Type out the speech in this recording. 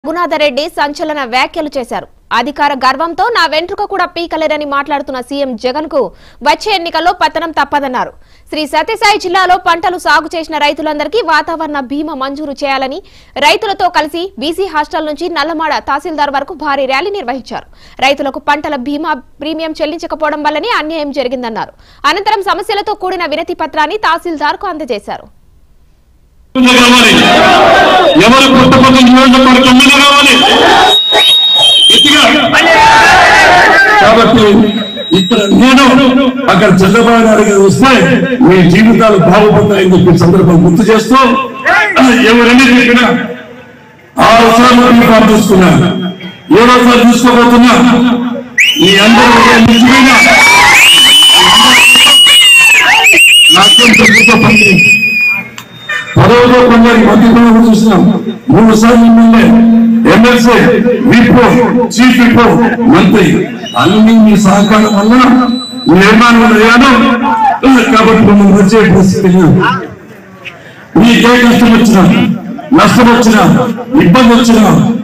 రఘునాథరెడ్డి సంచలన వ్యాఖ్యలు చేశారు అధికార గర్వంతో నా వెంట్రుక కూడా పీకలేరని మాట్లాడుతున్న సీఎం జగన్ కు వచ్చే ఎన్నికల్లో పతనం తప్పదన్నారు శ్రీ సత్యసాయి జిల్లాలో పంటలు సాగు చేసిన రైతులందరికీ వాతావరణ బీమా మంజూరు చేయాలని రైతులతో కలిసి బీసీ హాస్టల్ నుంచి నల్లమాడ తహసీల్దార్ వరకు భారీ ర్యాలీ నిర్వహించారు రైతులకు పంటల బీమా ప్రీమియం చెల్లించకపోవడం వల్లనే అన్యాయం జరిగిందన్నారు అనంతరం సమస్యలతో కూడిన వినతి పత్రాన్ని తహసీల్దార్ కు అందజేశారు కావాలి ఎవరు పుట్టపక్క నియోజకవర్గం ఎమ్మెల్యే కావాలి గట్టిగా. కాబట్టి ఇక్కడ నేను అక్కడ చంద్రబాబు నాయుడు గారు వస్తే మీ జీవితాలు బాగుపడతాయని చెప్పి సందర్భం గుర్తు చేస్తూ ఎవరన్నీ చెప్పినా ఆరుసార్లు మీ ప్రార్థిస్తున్నా ఏడోసారి చూసుకోబోతున్నా మీ అందరూ ఒకే నిజమైన నాట్యం ప్రభుత్వ పని పదవిలో కొందరి మధ్యలో చూసినాం మూడు సార్లు ఎమ్మెల్యే ఎమ్మెల్సీ విప్రో చీఫ్ విప్రో మంత్రి అన్ని మీ సహకారం వల్ల నిర్మాణం అయ్యాను కాబట్టి మమ్మల్ని వచ్చే పరిస్థితి లేదు మీకే కష్టం వచ్చినా నష్టం వచ్చినా ఇబ్బంది వచ్చినా